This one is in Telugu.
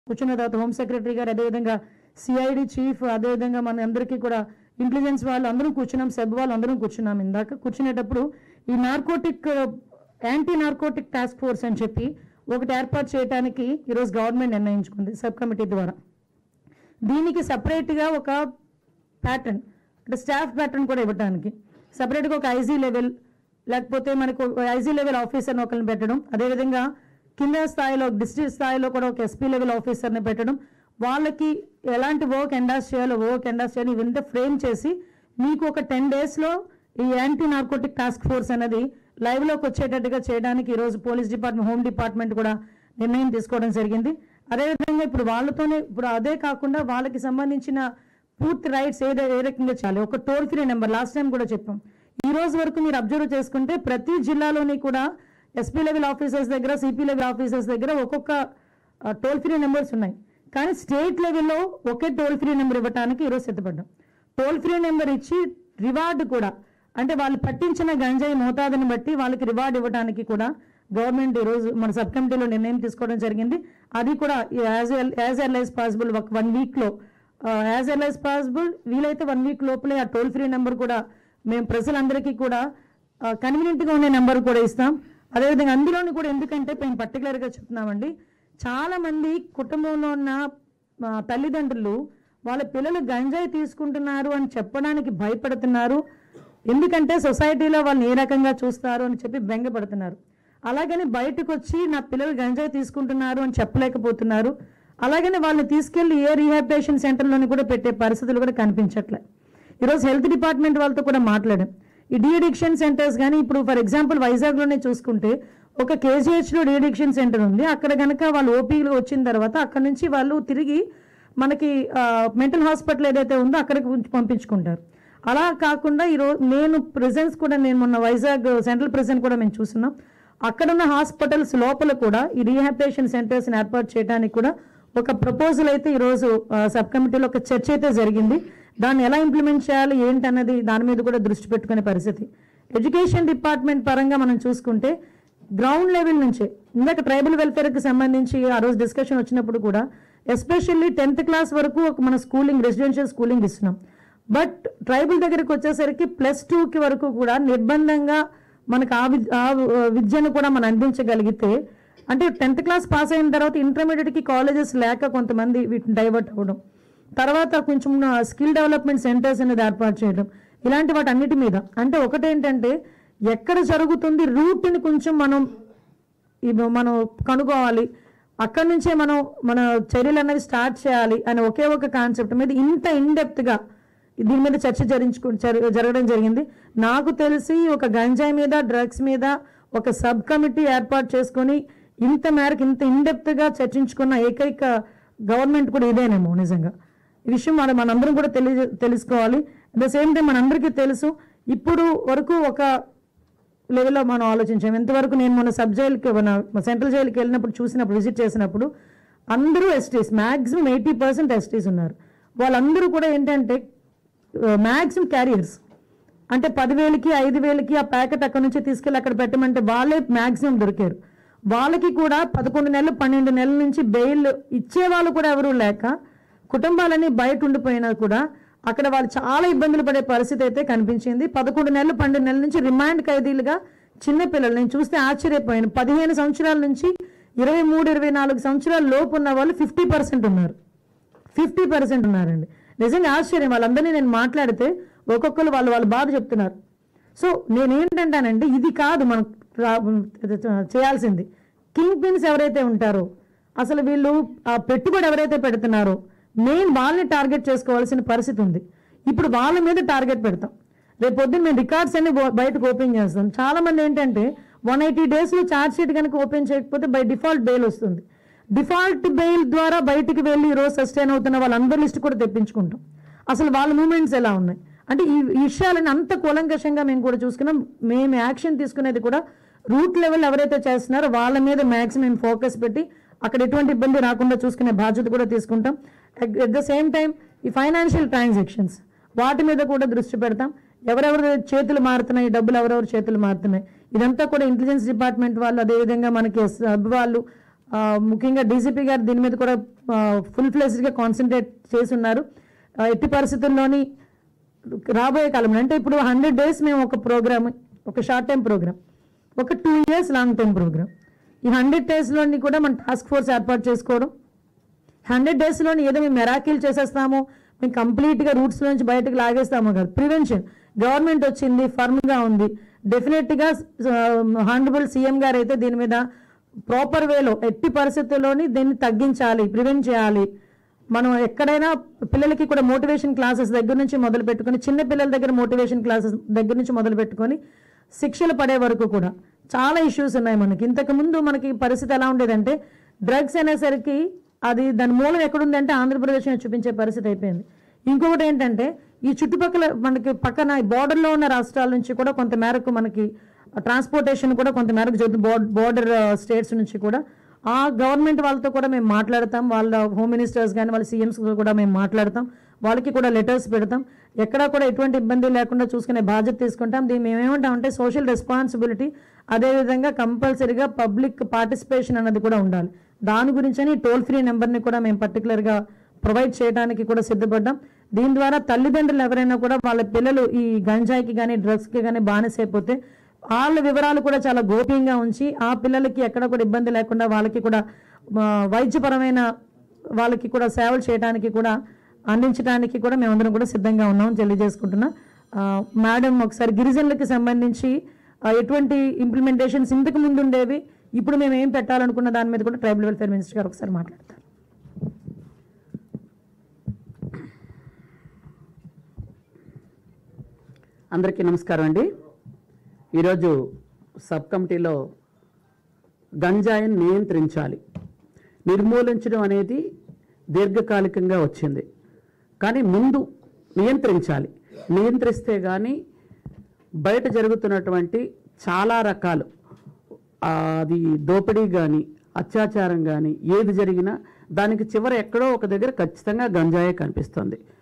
కూర్చున్న తర్వాత హోమ్ సెక్రటరీ గారు అదేవిధంగా సిఐడి చీఫ్ అదేవిధంగా మన అందరికీ కూడా ఇంటెలిజెన్స్ వాళ్ళు అందరం కూర్చున్నాం సెబ్ వాళ్ళు అందరం కూర్చున్నాం ఇందాక కూర్చునేటప్పుడు ఈ narcotic anti narcotic task force అని చెప్పి ఒకటి ఏర్పాటు చేయడానికి ఈరోజు గవర్నమెంట్ నిర్ణయించుకుంది సబ్ కమిటీ ద్వారా దీనికి సపరేట్గా ఒక ప్యాటర్న్ అంటే స్టాఫ్ ప్యాటర్న్ కూడా ఇవ్వడానికి సపరేట్గా ఒక ఐజీ లెవెల్ లేకపోతే మనకు ఐజీ లెవెల్ ఆఫీసర్ని ఒకరిని పెట్టడం అదేవిధంగా కింద స్థాయిలో డిస్ట్రిక్ట్ స్థాయిలో కూడా ఒక ఎస్పీ లెవెల్ ఆఫీసర్ని పెట్టడం వాళ్ళకి ఎలాంటి వర్క్ ఎండాస్ చేయాలో వర్క్ ఎండాస్ చేయాలి ఇవంతా ఫ్రేమ్ చేసి మీకు ఒక టెన్ డేస్లో ఈ యాంటీ నార్కోటిక్ టాస్క్ ఫోర్స్ అనేది లైవ్లోకి వచ్చేటట్టుగా చేయడానికి ఈరోజు పోలీస్ డిపార్ట్మెంట్ హోమ్ డిపార్ట్మెంట్ కూడా నిర్ణయం తీసుకోవడం జరిగింది అదేవిధంగా ఇప్పుడు వాళ్ళతోనే ఇప్పుడు అదే కాకుండా వాళ్ళకి సంబంధించిన పూర్తి రైట్స్ ఏ ఏ రకంగా చేయాలి ఒక toll free number last time కూడా చెప్పాం ఈ రోజు వరకు మీరు అబ్జర్వ్ చేసుకుంటే ప్రతి జిల్లాలోని కూడా ఎస్పీ లెవెల్ ఆఫీసర్స్ దగ్గర సిపి లెవెల్ ఆఫీసర్స్ దగ్గర ఒక్కొక్క టోల్ ఫ్రీ నెంబర్స్ ఉన్నాయి కానీ స్టేట్ లెవెల్లో ఒకే టోల్ ఫ్రీ నెంబర్ ఇవ్వడానికి ఈరోజు సిద్ధపడ్డాం టోల్ ఫ్రీ నెంబర్ ఇచ్చి రివార్డు కూడా అంటే వాళ్ళు పట్టించిన గంజాయి మోతాదుని బట్టి వాళ్ళకి రివార్డ్ ఇవ్వడానికి కూడా గవర్నమెంట్ ఈరోజు మన సబ్ కమిటీలో నిర్ణయం తీసుకోవడం జరిగింది అది కూడా as as L as possible ఒక వన్ వీక్లో యాజ్ ఎల్ యాజ్ పాసిబుల్ వీలైతే వన్ వీక్ లోపలే ఆ టోల్ ఫ్రీ నెంబర్ కూడా మేము ప్రజలందరికీ కూడా కన్వీనియంట్గా ఉండే నెంబర్ కూడా ఇస్తాం అదేవిధంగా అందులోని కూడా ఎందుకంటే మేము పర్టికులర్గా చెప్తున్నామండి చాలా మంది కుటుంబంలో ఉన్న ఆ, తల్లిదండ్రులు వాళ్ళ పిల్లలు గంజాయి తీసుకుంటున్నారు అని చెప్పడానికి భయపడుతున్నారు ఎందుకంటే సొసైటీలో వాళ్ళని ఏ రకంగా చూస్తారు అని చెప్పి బెంగపడుతున్నారు అలాగని బయటకు వచ్చి నా పిల్లలు గంజాయి తీసుకుంటున్నారు అని చెప్పలేకపోతున్నారు అలాగని వాళ్ళని తీసుకెళ్లి ఏ రీహాబిటేషన్ సెంటర్లోని కూడా పెట్టే పరిస్థితులు కూడా కనిపించట్లే ఈరోజు హెల్త్ డిపార్ట్మెంట్ వాళ్ళతో కూడా మాట్లాడాం ఈ డీఅడిక్షన్ సెంటర్స్ కానీ ఇప్పుడు ఫర్ ఎగ్జాంపుల్ వైజాగ్లోనే చూసుకుంటే ఒక కేజీహెచ్లో డీఅడిక్షన్ సెంటర్ ఉంది అక్కడ కనుక వాళ్ళు ఓపీలో వచ్చిన తర్వాత అక్కడ నుంచి వాళ్ళు తిరిగి మనకి మెంటల్ హాస్పిటల్ ఏదైతే ఉందో అక్కడికి ఉంచి పంపించుకుంటారు అలా కాకుండా ఈరోజు నేను ప్రెజెన్స్ కూడా నేను మొన్న వైజాగ్ సెంట్రల్ ప్రెజెంట్ కూడా మేము చూస్తున్నాం అక్కడున్న హాస్పిటల్స్ లోపల కూడా ఈ రీహాబిటేషన్ సెంటర్స్ని ఏర్పాటు చేయడానికి కూడా ఒక ప్రపోజల్ అయితే ఈరోజు సబ్ కమిటీలో ఒక చర్చ అయితే జరిగింది దాన్ని ఎలా ఇంప్లిమెంట్ చేయాలి ఏంటన్నది దాని మీద కూడా దృష్టి పెట్టుకునే పరిస్థితి ఎడ్యుకేషన్ డిపార్ట్మెంట్ పరంగా మనం చూసుకుంటే గ్రౌండ్ లెవెల్ నుంచే ఇందాక ట్రైబల్ వెల్ఫేర్కి సంబంధించి ఆ రోజు డిస్కషన్ వచ్చినప్పుడు కూడా ఎస్పెషల్లీ టెన్త్ క్లాస్ వరకు ఒక మన స్కూలింగ్ రెసిడెన్షియల్ స్కూలింగ్ ఇస్తున్నాం బట్ ట్రైబల్ దగ్గరికి వచ్చేసరికి ప్లస్ టూకి వరకు కూడా నిర్బంధంగా మనకు ఆ విద్- ఆ విద్యను కూడా మనం అందించగలిగితే అంటే టెన్త్ క్లాస్ పాస్ అయిన తర్వాత ఇంటర్మీడియట్కి కాలేజెస్ లేక కొంతమంది వీటిని డైవర్ట్ అవ్వడం తర్వాత కొంచెం స్కిల్ డెవలప్మెంట్ సెంటర్స్ అనేది ఏర్పాటు చేయడం ఇలాంటి వాటి అన్నిటి మీద అంటే ఒకటేంటంటే ఎక్కడ జరుగుతుంది రూట్ని కొంచెం మనం ఇవి మనం కనుక్కోవాలి అక్కడి నుంచే మనం మన చర్యలు అనేవి స్టార్ట్ చేయాలి అనే ఒకే ఒక కాన్సెప్ట్ మీద ఇంత ఇన్డెప్త్గా దీని మీద చర్చ జరించుకు జర- జరగడం జరిగింది నాకు తెలిసి ఒక గంజాయి మీద డ్రగ్స్ మీద ఒక సబ్ కమిటీ ఏర్పాటు చేసుకొని ఇంత మేరకు ఇంత ఇన్డెప్త్గా చర్చించుకున్న ఏకైక గవర్నమెంట్ కూడా ఇదేనేమో నిజంగా ఈ విషయం మనం మనందరం కూడా తెలియ తెలుసుకోవాలి అట్ ద సేమ్ టైం మనందరికీ తెలుసు ఇప్పుడు వరకు ఒక లెవెల్లో మనం ఆలోచించాం ఎంతవరకు నేను మన సబ్ జైలుకి మన సెంట్రల్ జైలుకి వెళ్ళినప్పుడు చూసినప్పుడు విజిట్ చేసినప్పుడు అందరూ STs maximum eighty percent STs ఉన్నారు వాళ్ళందరూ కూడా ఏంటంటే మ్యాక్సిమం క్యారియర్స్ అంటే పదివేలకి ఐదు వేలకి ఆ ప్యాకెట్ అక్కడ నుంచి తీసుకెళ్ళి అక్కడ పెట్టమంటే వాళ్ళే మ్యాక్సిమం దొరికారు వాళ్ళకి కూడా పదకొండు నెలలు పన్నెండు నెలల నుంచి బెయిల్ ఇచ్చే వాళ్ళు కూడా ఎవరు లేక కుటుంబాలన్నీ బయట ఉండిపోయినా కూడా అక్కడ వాళ్ళు చాలా ఇబ్బందులు పడే పరిస్థితి అయితే కనిపించింది పదకొండు నెలలు పన్నెండు నెలల నుంచి రిమాండ్ ఖైదీలుగా చిన్న పిల్లలు నేను చూస్తే ఆశ్చర్యపోయాను పదిహేను సంవత్సరాల నుంచి ఇరవై మూడు ఇరవై నాలుగు సంవత్సరాల లోపు ఉన్న వాళ్ళు ఫిఫ్టీ పర్సెంట్ ఉన్నారు ఫిఫ్టీ పర్సెంట్ ఉన్నారండి నిజంగా ఆశ్చర్యం వాళ్ళందరినీ నేను మాట్లాడితే ఒక్కొక్కరు వాళ్ళు వాళ్ళ బాధ చెప్తున్నారు సో నేనేంటంటానంటే ఇది కాదు మనం రా- చేయాల్సింది కింగ్ పిన్స్ ఎవరైతే ఉంటారో అసలు వీళ్ళు ఆ పెట్టుబడి ఎవరైతే పెడుతున్నారో మెయిన్ వాళ్ళని టార్గెట్ చేసుకోవాల్సిన పరిస్థితి ఉంది ఇప్పుడు వాళ్ళ మీద టార్గెట్ పెడతాం రేపు పొద్దున్న మేము రికార్డ్స్ అన్ని బో- బయటకు ఓపెన్ చేస్తాం చాలా మంది ఏంటంటే వన్ ఎయిటీ డేస్లో ఛార్జ్ షీట్ కనుక ఓపెన్ చేయకపోతే బై డిఫాల్ట్ బెయిల్ వస్తుంది డిఫాల్ట్ బెయిల్ ద్వారా బయటికి వెళ్ళి ఈ రోజు సస్టైన్ అవుతున్న వాళ్ళందరి లిస్ట్ కూడా తెప్పించుకుంటాం అసలు వాళ్ళ మూమెంట్స్ ఎలా ఉన్నాయి అంటే ఈ ఈ విషయాలని అంత కూలంకషంగా మేము కూడా చూసుకున్నాం మేము యాక్షన్ తీసుకునేది కూడా రూట్ లెవెల్ ఎవరైతే చేస్తున్నారో వాళ్ళ మీద మ్యాక్సిమం ఫోకస్ పెట్టి అక్కడ ఎటువంటి ఇబ్బంది రాకుండా చూసుకునే బాధ్యత కూడా తీసుకుంటాం అట్ ద సేమ్ టైం ఈ ఫైనాన్షియల్ ట్రాన్సాక్షన్స్ వాటి మీద కూడా దృష్టి పెడతాం ఎవరెవరు చేతులు మారుతున్నాయి డబ్బులు ఎవరెవరు చేతులు మారుతున్నాయి ఇదంతా కూడా ఇంటెలిజెన్స్ డిపార్ట్మెంట్ వాళ్ళు అదేవిధంగా మనకి సబ్ వాళ్ళు ఆ, ముఖ్యంగా డీసీపీ గారు దీని మీద కూడా ఫుల్ ఫ్లెజ్డ్గా కాన్సన్ట్రేట్ చేసి ఉన్నారు ఆ, ఎట్టి పరిస్థితుల్లోని రాబోయే కాలంలో అంటే ఇప్పుడు హండ్రెడ్ డేస్ మేము ఒక ప్రోగ్రామ్ ఒక షార్ట్ టైం ప్రోగ్రామ్ ఒక two years long time program ఈ హండ్రెడ్ డేస్లోని కూడా మనం టాస్క్ ఫోర్స్ ఏర్పాటు చేసుకోవడం హండ్రెడ్ డేస్లోని ఏదో మేము మెరాకిల్ చేసేస్తాము మేము కంప్లీట్గా రూట్స్ నుంచి బయటకు లాగేస్తాము కాదు ప్రివెన్షన్ గవర్నమెంట్ వచ్చింది ఫర్మ్గా ఉంది డెఫినెట్గా హానరబుల్ సీఎం గారు అయితే దీని మీద ప్రాపర్ వేలో ఎట్టి పరిస్థితుల్లోని దీన్ని తగ్గించాలి ప్రివెంట్ చేయాలి మనం ఎక్కడైనా పిల్లలకి కూడా మోటివేషన్ క్లాసెస్ దగ్గర నుంచి మొదలు పెట్టుకొని చిన్న పిల్లల దగ్గర మోటివేషన్ క్లాసెస్ దగ్గర నుంచి మొదలు పెట్టుకొని శిక్షలు పడే వరకు కూడా చాలా ఇష్యూస్ ఉన్నాయి మనకి ఇంతకు ముందు మనకి పరిస్థితి ఎలా ఉండేదంటే డ్రగ్స్ అనేసరికి అది దాని మూలం ఎక్కడుందంటే ఆంధ్రప్రదేశ్ అని చూపించే పరిస్థితి అయిపోయింది ఇంకొకటి ఏంటంటే ఈ చుట్టుపక్కల మనకి పక్కన బార్డర్లో ఉన్న రాష్ట్రాల నుంచి కూడా కొంత మేరకు మనకి ట్రాన్స్పోర్టేషన్ కూడా కొంత మేరకు జరుగుతుంది బార్డర్ స్టేట్స్ నుంచి కూడా ఆ గవర్నమెంట్ వాళ్ళతో కూడా మేము మాట్లాడతాం వాళ్ళ హోమ్ మినిస్టర్స్ కానీ వాళ్ళ సీఎంస్ కూడా మేము మాట్లాడతాం వాళ్ళకి కూడా లెటర్స్ పెడతాం ఎక్కడా కూడా ఎటువంటి ఇబ్బంది లేకుండా చూసుకునే బాధ్యత తీసుకుంటాం దీన్ని మేము ఏమంటామంటే సోషల్ రెస్పాన్సిబిలిటీ అదేవిధంగా కంపల్సరీగా పబ్లిక్ పార్టిసిపేషన్ అన్నది కూడా ఉండాలి దాని గురించని టోల్ ఫ్రీ నెంబర్ని కూడా మేము పర్టికులర్గా ప్రొవైడ్ చేయడానికి కూడా సిద్ధపడ్డాం దీని ద్వారా తల్లిదండ్రులు ఎవరైనా కూడా వాళ్ళ పిల్లలు ఈ గంజాయికి కానీ డ్రగ్స్కి కానీ బానిసైపోతే వాళ్ళ వివరాలు కూడా చాలా గోప్యంగా ఉంచి ఆ పిల్లలకి ఎక్కడ కూడా ఇబ్బంది లేకుండా వాళ్ళకి కూడా ఆ, వైద్యపరమైన వాళ్ళకి కూడా సేవలు చేయడానికి కూడా అందించడానికి కూడా మేమందరం కూడా సిద్ధంగా ఉన్నాం తెలియజేసుకుంటున్నా ఆ, మేడం ఒకసారి గిరిజనులకి సంబంధించి ఆ, ఎటువంటి ఇంప్లిమెంటేషన్స్ ఇంతకు ముందు ఉండేవి ఇప్పుడు మేము ఏం పెట్టాలనుకున్న దాని మీద కూడా ట్రైబల్ వెల్ఫేర్ మినిస్టర్ గారు ఒకసారి మాట్లాడతారు అందరికీ నమస్కారం అండి ఈరోజు సబ్ కమిటీలో గంజాయిని నియంత్రించాలి నిర్మూలించడం అనేది దీర్ఘకాలికంగా వచ్చింది కానీ ముందు నియంత్రించాలి నియంత్రిస్తే కానీ బయట జరుగుతున్నటువంటి చాలా రకాలు ఆ, అది దోపిడీ కానీ అత్యాచారం కానీ ఏది జరిగినా దానికి చివర ఎక్కడో ఒక దగ్గర ఖచ్చితంగా గంజాయే కనిపిస్తుంది